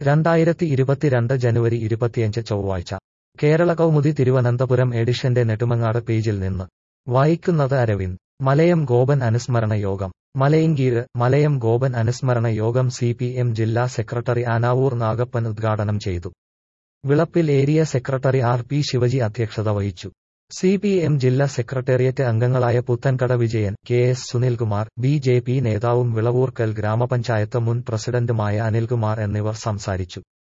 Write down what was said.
രണ്ടായിരത്തി ഇരുപത്തിരണ്ട് ജനുവരി ഇരുപത്തിയഞ്ച് ചൊവ്വാഴ്ച കേരള കൗമുദി തിരുവനന്തപുരം എഡിഷന്റെ നെടുമങ്ങാട് പേജിൽ നിന്ന് വായിക്കുന്നത് അരവിന്ദ് മലയം ഗോപൻ അനുസ്മരണ യോഗം മലയങ്കീഴ് മലയം ഗോപൻ അനുസ്മരണ യോഗം സി പി എം ജില്ലാ സെക്രട്ടറി ആനാവൂർ നാഗപ്പൻ ഉദ്ഘാടനം ചെയ്തു Vilappil area secretary R P Sivaji അധ്യക്ഷത വഹിച്ചു സി പി എം ജില്ലാ സെക്രട്ടേറിയറ്റ് അംഗങ്ങളായ Puthenkada Vijayan K S Sunilkumar B J P നേതാവും വിളവൂർക്കൽ ഗ്രാമപഞ്ചായത്ത് മുൻ പ്രസിഡന്റുമായ അനിൽകുമാർ എന്നിവർ സംസാരിച്ചു